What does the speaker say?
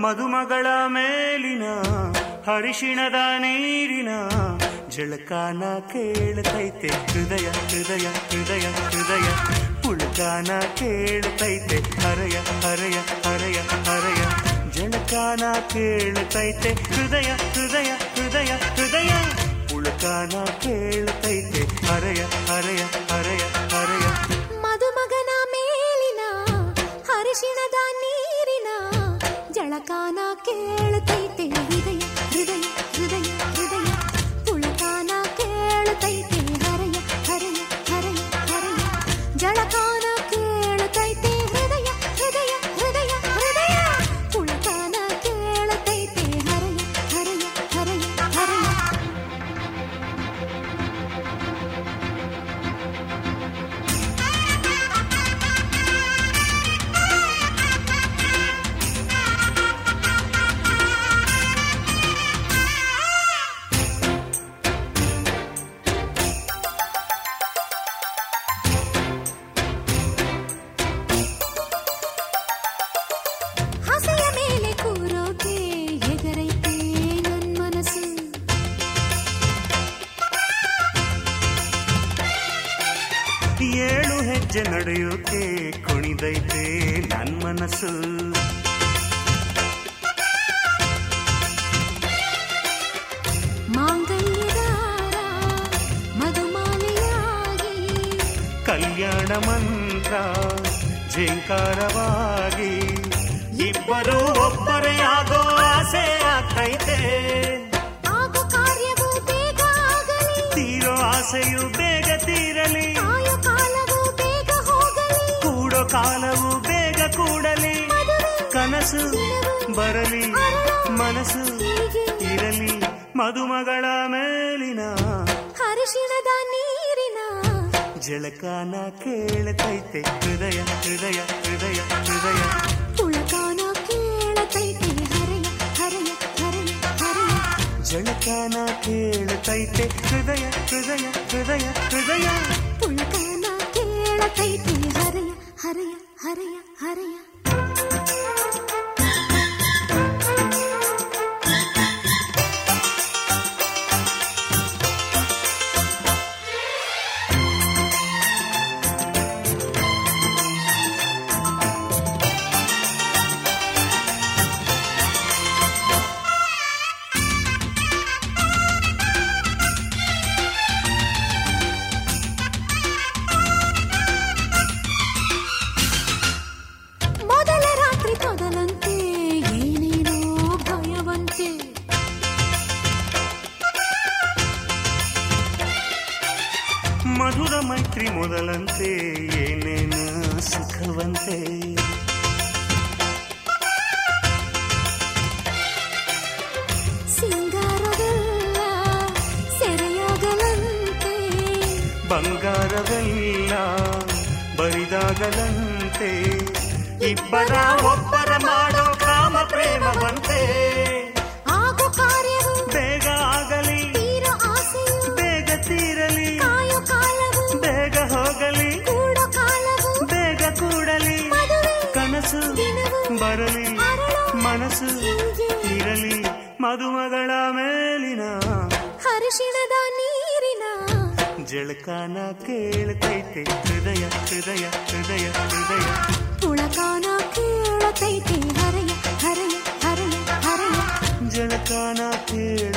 ಮದುಮಗಳ ಮೇಲಿನ ಹರಿಶಿಣದ ನೀರಿನ ಜಳಕಾನ ಕೇಳ್ತೈತೆ ಹೃದಯ ಹೃದಯ ಹೃದಯ ಹೃದಯ ಪುಳಕಾನ ಕೇಳ್ತೈತೆ ಹರಯ ಹರಯ ಹರಯ ಹರಯ ಜಳಕಾನ ಕೇಳ್ತೈತೆ ಹೃದಯ ಹೃದಯ ಹೃದಯ ಹೃದಯ ಪುಳಕಾನ ಕೇಳ್ತೈತೆ ಹರಯ ಹರಯ ಹರಯ ಹರಯ ಮದುಮಗನ ಮೇಲಿನ ಹರಿಶಿಣದ ನೀರಿನ ಜಳಕಾನ ಕೇಳ್ತೈತೆ ಹೃದಯ ಹೃದಯ ಹೃದಯ ಹೃದಯ ಪುಳಕಾನ ಕೇಳ್ತೈತೆ ಹರಯ ಹರಯ ಹರಯ ಹರಯ ಜಳಕಾನ ಕೇಳ್ತೈತೆ ಹೃದಯ ಹೃದಯ ಹೃದಯ ಹೃದಯ ಪುಳಕಾನ ಕೇಳ್ತೈತೆ ಹರಯ ಹರಯ ಹರಯ ಹರಯ ಹಸೆಯ ಮೇಲೆ ಕೂರೋಕೆ ಎಗರೈತೆ ನನ್ ಮನಸ್ಸು ಏಳು ಹೆಜ್ಜೆ ನಡೆಯೋಕೆ ಕುಣಿದೈತೆ ನನ್ ಮನಸ್ಸು ಮಾಂಗಲ್ಯದಾರ ಮಧುಮಾಲೆಯಾಗಿ ಕಲ್ಯಾಣ ಮಂತ್ರ ಝೇಂಕಾರವಾಗಿ ಇಬ್ಬರು ಒಬ್ಬರೇ ಆಗೋ ಆಸೆ ಆಗ್ತೈತೆ ಆಗೋ ಕಾರ್ಯವೂ ಬೇಗ ಆಗಲಿ ತೀರೋ ಆಸೆಯು ಬೇಗ ತೀರಲಿ ಕಾಯೋ ಕಾಲವೂ ಬೇಗ ಹೋಗಲಿ ಕೂಡೋ ಕಾಲವು ಬೇಗ ಕೂಡಲಿ ಮದುವೆ ಕನಸು ಬರಲಿ ಮನಸ್ಸು ಹೀಗೆ ಇರಲಿ ಮದುಮಗಳ ಮೇಲಿನ ಹರಿಶಿಣದ ನೀರಿನ ಜಳಕಾನ ಕೇಳ್ತೈತೆ ಹೃದಯ ಹೃದಯ ಹೃದಯ ಹೃದಯ ಪುಳಕಾನ ಕೇಳತೈತೆ ಹರಯ ಹರಯ ಹರಯ ಹರಯ ಜಳಕಾನ ಕೇಳ್ತೈತೆ ಹೃದಯ ಹೃದಯ ಹೃದಯ ಹೃದಯ ಪುಳಕಾನ ಕೇಳತೈತೆ ಹರಯ ಹರಯ ಹರಯ ಹರಯ ಮೊದಲ ರಾತ್ರಿ ತೊದಲಂತೆ ಏನೇನೋ ಭಯವಂತೆ ಮಧುರ ಮೈತ್ರಿ ಮೊದಲಂತೆ ಏನೇನು ಸುಖವಂತೆ ಸಿಂಗಾರವೆಲ್ಲ ಸೆರೆಯಾಗಲಂತೆ ಬಂಗಾರವೆಲ್ಲ ಬರಿದಾಗಲಂತೆ ಇಬ್ಬರ ಒಬ್ಬರ ಮಾಡೋ ಕಾಮ ಪ್ರೇಮವಂತೆ ಆಗೋ ಕಾರ್ಯವು ಬೇಗ ಆಗಲಿ ತೀರೋ ಆಸೆಯು ಬೇಗ ತೀರಲಿ ಕಾಯೋ ಕಾಲವು ಬೇಗ ಹೋಗಲಿ ಕೂಡೋ ಕಾಲವು ಬೇಗ ಕೂಡಲಿ ಮದುವೆ ಕನಸು ದಿನವು ಬರಲಿ ಅರಳು ಮನಸ್ಸು ಹೀಗೆ ಇರಲಿ ಮದುಮಗಳ ಮೇಲಿನ ಹರಿಶಿಣದ ನೀರಿನ ಜಳಕಾನ ಕೇಳ್ತೈತೆ ಹೃದಯ ಹೃದಯ ಹೃದಯ ಹೃದಯ ಪುಳಕಾನ ಕೇಳತೈತೆ ಹರಯ ಹರಯ ಹರಯ ಹರಯ ಜಳಕಾನ ಕೇಳ